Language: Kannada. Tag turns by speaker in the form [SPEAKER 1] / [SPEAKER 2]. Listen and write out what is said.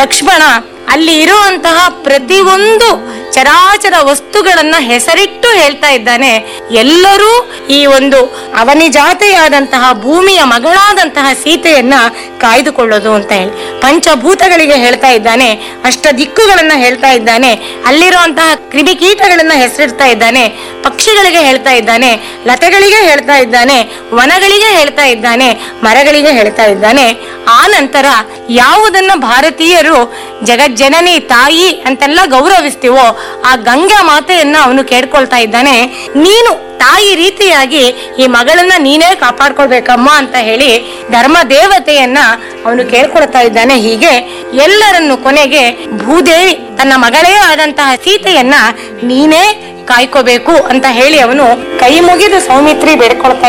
[SPEAKER 1] ಲಕ್ಷ್ಮಣ ಅಲ್ಲಿ ಇರುವಂತಹ ಪ್ರತಿಯೊಂದು ಚರಾಚರ ವಸ್ತುಗಳನ್ನ ಹೆಸರಿಟ್ಟು ಹೇಳ್ತಾ ಇದ್ದಾನೆ ಎಲ್ಲರೂ ಈ ಒಂದು ಅವನಿಜಾತೆಯಾದಂತಹ ಭೂಮಿಯ ಮಗಳಾದಂತಹ ಸೀತೆಯನ್ನ ಕಾಯ್ದುಕೊಳ್ಳೋದು ಅಂತ ಹೇಳಿ ಪಂಚಭೂತಗಳಿಗೆ ಹೇಳ್ತಾ ಇದ್ದಾನೆ ಅಷ್ಟ ದಿಕ್ಕುಗಳನ್ನ ಹೇಳ್ತಾ ಇದ್ದಾನೆ ಅಲ್ಲಿರುವಂತಹ ಕ್ರಿಮಿಕೀಟಗಳನ್ನ ಹೆಸರಿಡ್ತಾ ಇದ್ದಾನೆ ಪಕ್ಷಿಗಳಿಗೆ ಹೇಳ್ತಾ ಇದ್ದಾನೆ ಲತೆಗಳಿಗೆ ಹೇಳ್ತಾ ಇದ್ದಾನೆ ವನಗಳಿಗೆ ಹೇಳ್ತಾ ಇದ್ದಾನೆ ಮರಗಳಿಗೆ ಹೇಳ್ತಾ ಇದ್ದಾನೆ ಆ ನಂತರ ಯಾವುದನ್ನ ಭಾರತೀಯರು ಜಗಜ್ಜನನಿ ತಾಯಿ ಅಂತೆಲ್ಲ ಗೌರವಿಸ್ತೀವೋ ಆ ಗಂಗಾ ಮಾತೆಯನ್ನ ಅವನು ಕೇಳ್ಕೊಳ್ತಾ ಇದ್ದಾನೆ ನೀನು ತಾಯಿ ರೀತಿಯಾಗಿ ಈ ಮಗಳನ್ನ ನೀನೇ ಕಾಪಾಡ್ಕೊಳ್ಬೇಕಮ್ಮ ಅಂತ ಹೇಳಿ ಧರ್ಮ ದೇವತೆಯನ್ನ ಅವನು ಕೇಳ್ಕೊಳ್ತಾ ಇದ್ದಾನೆ ಹೀಗೆ ಎಲ್ಲರನ್ನು ಕೊನೆಗೆ ಭೂದೇವಿ ತನ್ನ ಮಗಳೇ ಆದಂತಹ ಸೀತೆಯನ್ನ ನೀನೇ ಕಾಯ್ಕೋಬೇಕು ಅಂತ ಹೇಳಿ ಅವನು ಕೈ ಮುಗಿದು ಸೌಮಿತ್ರಿ ಬೇಡ್ಕೊಳ್ತಾ